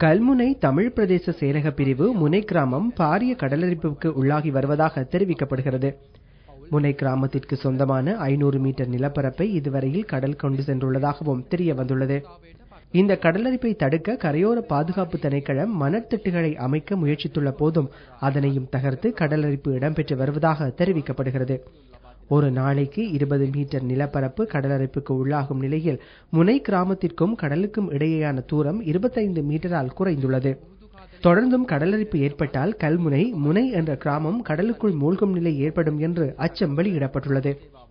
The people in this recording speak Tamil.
கல்முனை தமிழ் பிரதேச செயலக பிரிவு முனை கிராமம் பாரிய கடலரிப்புக்கு உள்ளாகி வருவதாக தெரிவிக்கப்படுகிறது முனை கிராமத்திற்கு சொந்தமான ஐநூறு மீட்டர் நிலப்பரப்பை இதுவரையில் கடல் கொண்டு சென்றுள்ளதாகவும் தெரிய வந்துள்ளது இந்த கடலரிப்பை தடுக்க கரையோர பாதுகாப்பு திணைக்களம் மணற்திட்டுகளை அமைக்க முயற்சித்துள்ள போதும் அதனையும் தகர்த்து கடலரிப்பு இடம்பெற்று வருவதாக தெரிவிக்கப்படுகிறது ஒரு நாளைக்கு இருபது மீட்டர் நிலப்பரப்பு கடலரிப்புக்கு உள்ளாகும் நிலையில் முனை கிராமத்திற்கும் கடலுக்கும் இடையேயான தூரம் இருபத்தைந்து மீட்டரால் குறைந்துள்ளது தொடர்ந்தும் கடலரிப்பு ஏற்பட்டால் கல்முனை முனை என்ற கிராமம் கடலுக்குள் மூழ்கும் நிலை ஏற்படும் என்று அச்சம் வெளியிடப்பட்டுள்ளது